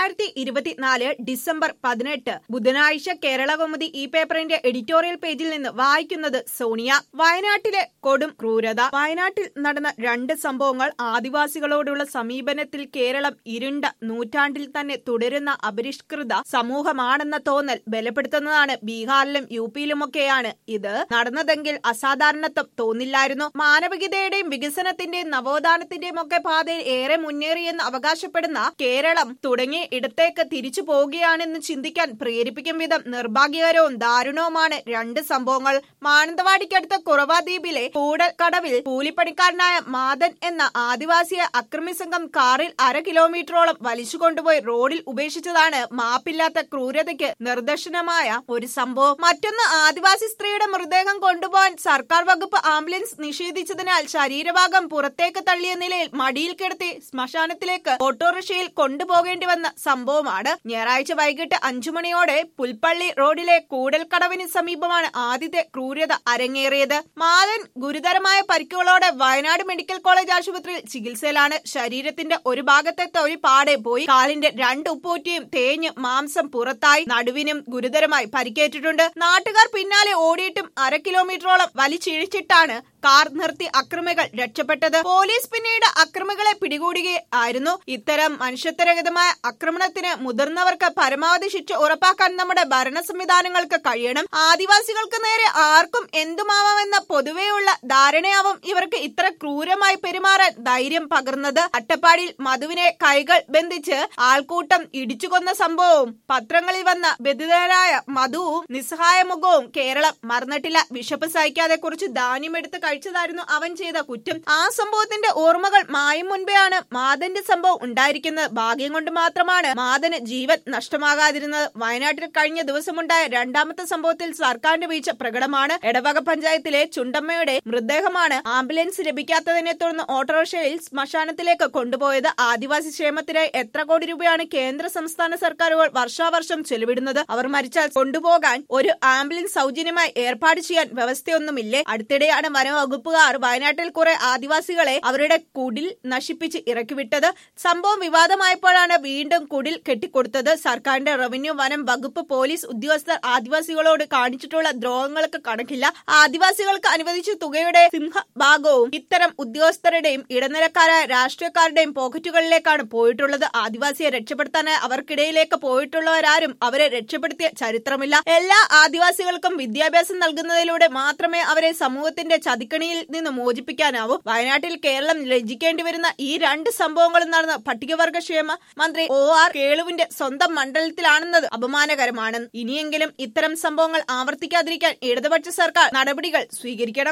രണ്ടായിരത്തി ഇരുപത്തിനാല് ഡിസംബർ പതിനെട്ട് ബുധനാഴ്ച കേരളകൗമുദി ഈ പേപ്പറിന്റെ എഡിറ്റോറിയൽ പേജിൽ നിന്ന് വായിക്കുന്നത് സോണിയ വയനാട്ടിലെ കൊടും ക്രൂരത വയനാട്ടിൽ നടന്ന രണ്ട് സംഭവങ്ങൾ ആദിവാസികളോടുള്ള സമീപനത്തിൽ കേരളം ഇരുണ്ട നൂറ്റാണ്ടിൽ തന്നെ തുടരുന്ന അപരിഷ്കൃത സമൂഹമാണെന്ന തോന്നൽ ബലപ്പെടുത്തുന്നതാണ് ബീഹാറിലും യു പിയിലുമൊക്കെയാണ് ഇത് നടന്നതെങ്കിൽ അസാധാരണത്വം തോന്നില്ലായിരുന്നു മാനവികതയുടെയും വികസനത്തിന്റെയും നവോത്ഥാനത്തിന്റെയും ഒക്കെ പാതയിൽ ഏറെ മുന്നേറിയെന്ന് അവകാശപ്പെടുന്ന കേരളം തുടങ്ങിയ ഇടത്തേക്ക് തിരിച്ചു പോവുകയാണെന്ന് ചിന്തിക്കാൻ പ്രേരിപ്പിക്കും വിധം നിർഭാഗ്യകരവും ദാരുണവുമാണ് രണ്ട് സംഭവങ്ങൾ മാനന്തവാടിക്കടുത്ത കുറവ ദ്വീപിലെ കൂടൽക്കടവിൽ കൂലിപ്പണിക്കാരനായ മാതൻ എന്ന ആദിവാസിയെ അക്രമി സംഘം കാറിൽ അര കിലോമീറ്ററോളം വലിച്ചു കൊണ്ടുപോയി റോഡിൽ ഉപേക്ഷിച്ചതാണ് മാപ്പില്ലാത്ത ക്രൂരതയ്ക്ക് നിർദ്ദർശനമായ ഒരു സംഭവം മറ്റൊന്ന് ആദിവാസി സ്ത്രീയുടെ മൃതദേഹം കൊണ്ടുപോകാൻ സർക്കാർ വകുപ്പ് ആംബുലൻസ് നിഷേധിച്ചതിനാൽ ശരീരഭാഗം പുറത്തേക്ക് തള്ളിയ നിലയിൽ മടിയിൽ കിടത്തി ശ്മശാനത്തിലേക്ക് ഓട്ടോറിക്ഷയിൽ കൊണ്ടുപോകേണ്ടി വന്ന സംഭവമാണ് ഞായറാഴ്ച വൈകിട്ട് അഞ്ചു മണിയോടെ പുൽപ്പള്ളി റോഡിലെ കൂടൽക്കടവിന് സമീപമാണ് ആദ്യത്തെ ക്രൂരത അരങ്ങേറിയത് മാലൻ ഗുരുതരമായ പരിക്കുകളോടെ വയനാട് മെഡിക്കൽ കോളേജ് ആശുപത്രിയിൽ ചികിത്സയിലാണ് ശരീരത്തിന്റെ ഒരു ഭാഗത്തെ തൊഴി പാടെ പോയി കാലിന്റെ രണ്ട് ഉപ്പൂറ്റിയും തേഞ്ഞ് മാംസം പുറത്തായി നടുവിനും ഗുരുതരമായി പരിക്കേറ്റിട്ടുണ്ട് നാട്ടുകാർ പിന്നാലെ ഓടിയിട്ടും അര കിലോമീറ്ററോളം വലിച്ചിഴിച്ചിട്ടാണ് കാർ നിർത്തി അക്രമികൾ രക്ഷപ്പെട്ടത് പോലീസ് പിന്നീട് അക്രമികളെ പിടികൂടുകയായിരുന്നു ഇത്തരം മനുഷ്യത്വരഹിതമായ ആക്രമണത്തിന് മുതിർന്നവർക്ക് പരമാവധി ശിക്ഷ ഉറപ്പാക്കാൻ നമ്മുടെ ഭരണ സംവിധാനങ്ങൾക്ക് കഴിയണം ആദിവാസികൾക്ക് നേരെ ആർക്കും എന്തുമാവാമെന്ന പൊതുവെയുള്ള ധാരണയാവും ഇവർക്ക് ഇത്ര ക്രൂരമായി പെരുമാറാൻ ധൈര്യം പകർന്നത് അട്ടപ്പാടിയിൽ മധുവിനെ കൈകൾ ബന്ധിച്ച് ആൾക്കൂട്ടം ഇടിച്ചുകൊന്ന സംഭവവും പത്രങ്ങളിൽ വന്ന ബധിതരായ മധുവും നിസ്സഹായ മുഖവും കേരളം മറന്നിട്ടില്ല വിശപ്പ് സഹിക്കാതെ കുറച്ച് ധാന്യമെടുത്ത് കഴിച്ചതായിരുന്നു അവൻ ചെയ്ത കുറ്റം ആ സംഭവത്തിന്റെ ഓർമ്മകൾ മായും മുൻപെയാണ് മാതന്റെ സംഭവം ഉണ്ടായിരിക്കുന്നത് ഭാഗ്യം കൊണ്ട് മാത്രമാണ് മാതന് ജീവൻ നഷ്ടമാകാതിരുന്നത് വയനാട്ടിൽ കഴിഞ്ഞ ദിവസമുണ്ടായ രണ്ടാമത്തെ സംഭവത്തിൽ സർക്കാരിന്റെ വീഴ്ച പ്രകടമാണ് എടവക പഞ്ചായത്തിലെ ചുണ്ടമ്മയുടെ മൃതദേഹമാണ് ആംബുലൻസ് ലഭിക്കാത്തതിനെ തുടർന്ന് ഓട്ടോറിക്ഷയിൽ ശ്മശാനത്തിലേക്ക് കൊണ്ടുപോയത് ആദിവാസി ക്ഷേമത്തിനായി എത്ര കോടി രൂപയാണ് കേന്ദ്ര സംസ്ഥാന സർക്കാരുകൾ വർഷാവർഷം ചെലവിടുന്നത് അവർ മരിച്ചാൽ കൊണ്ടുപോകാൻ ഒരു ആംബുലൻസ് സൗജന്യമായി ഏർപ്പാട് ചെയ്യാൻ വ്യവസ്ഥയൊന്നുമില്ലേ അടുത്തിടെയാണ് വനവകുപ്പുകാർ വയനാട്ടിൽ കുറെ ആദിവാസികളെ അവരുടെ കുടിൽ നശിപ്പിച്ച് ഇറക്കിവിട്ടത് സംഭവം വിവാദമായപ്പോഴാണ് വീണ്ടും കുടിൽ കെട്ടിക്കൊടുത്തത് സർക്കാരിന്റെ റവന്യൂ വനം വകുപ്പ് പോലീസ് ഉദ്യോഗസ്ഥർ ആദിവാസികളോട് കാണിച്ചിട്ടുള്ള ദ്രോഹങ്ങൾക്ക് കണക്കില്ല ആദിവാസികൾക്ക് അനുവദിച്ച തുകയുടെ സിംഹഭാഗവും ഇത്തരം ഉദ്യോഗസ്ഥരുടെയും ഇടനിലക്കാരായ രാഷ്ട്രീയക്കാരുടെയും പോക്കറ്റുകളിലേക്കാണ് പോയിട്ടുള്ളത് ആദിവാസിയെ രക്ഷപ്പെടുത്താനായി അവർക്കിടയിലേക്ക് പോയിട്ടുള്ളവരാരും അവരെ രക്ഷപ്പെടുത്തിയ ചരിത്രമില്ല എല്ലാ ആദിവാസികൾക്കും വിദ്യാഭ്യാസം നൽകുന്നതിലൂടെ മാത്രമേ അവരെ സമൂഹത്തിന്റെ ചതിക്കണിയിൽ നിന്ന് മോചിപ്പിക്കാനാവൂ വയനാട്ടിൽ കേരളം ലജ്ജിക്കേണ്ടി വരുന്ന ഈ രണ്ട് സംഭവങ്ങളും നടന്ന പട്ടികവർഗ ക്ഷേമ മന്ത്രി ഒ ആർ കേളുവിന്റെ സ്വന്തം മണ്ഡലത്തിലാണെന്നത് അപമാനകരമാണ് ഇനിയെങ്കിലും ഇത്തരം സംഭവങ്ങൾ ആവർത്തിക്കാതിരിക്കാൻ ഇടതുപക്ഷ സർക്കാർ നടപടികൾ സ്വീകരിക്കണം